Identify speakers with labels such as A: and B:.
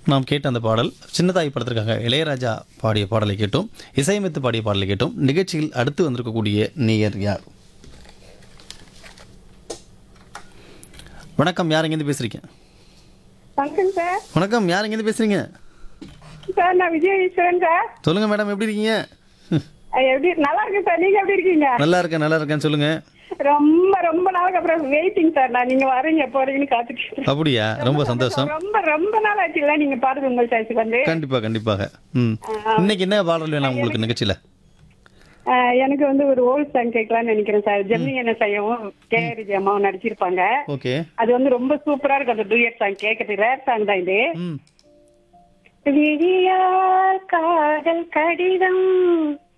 A: நாம் கேட்ட அந்த பாடல் சின்னதாய் படத்திற்காக இளையராஜா பாடிய பாடலை கேட்டோம் இசையமைத்து பாடிய பாடலை கேட்டோம் நிகழ்ச்சியில் அடுத்து வந்திருக்கக்கூடிய நேயர் யார் வணக்கம் யார் எங்கேருந்து பேசுறீங்க
B: வணக்கம் சார்
A: வணக்கம் யார் எங்கேருந்து பேசுறீங்க
B: சார் நான் விஜய் ஈஸ்வரன் சார்
A: சொல்லுங்க மேடம் எப்படி இருக்கீங்க
B: அஹ் எப்படி நல்லா இருக்கேன் சார் நீங்க எப்படி இருக்கீங்க
A: நல்லா இருக்கேன் நல்லா இருக்கேன் சொல்லுங்க
B: ரொம்ப ரொம்ப நாளுக்கு அப்புறம் வெயிட்டிங் சார் நான் நீங்க வரீங்க எப்போ வரீங்கன்னு காத்துட்டு இருக்கேன்.
A: அப்படியா ரொம்ப சந்தோஷம்
B: ரொம்ப ரொம்ப நாள் ஆச்சுல்ல நீங்க பாருங்க உங்கள் சாய்ஸுக்கு வந்து
A: கண்டிப்பா கண்டிப்பாக ம் இன்னைக்கு என்ன பாடல் வேணும் உங்களுக்கு நிகழ்ச்சியில
B: அஹ் எனக்கு வந்து ஒரு ஓல்ட் சாங் கேட்கலாம்னு நினைக்கிறேன் சார் ஜெமினி என்ன செய்யவும் கே அம்மாவும் நடிச்சிருப்பாங்க
A: ஓகே
B: அது வந்து ரொம்ப சூப்பரா இருக்கு அந்த டூயட் சாங் கேட்கறது ரேர் சாங் தான் இது
A: ம்
B: விழியால் காதல் கடிதம்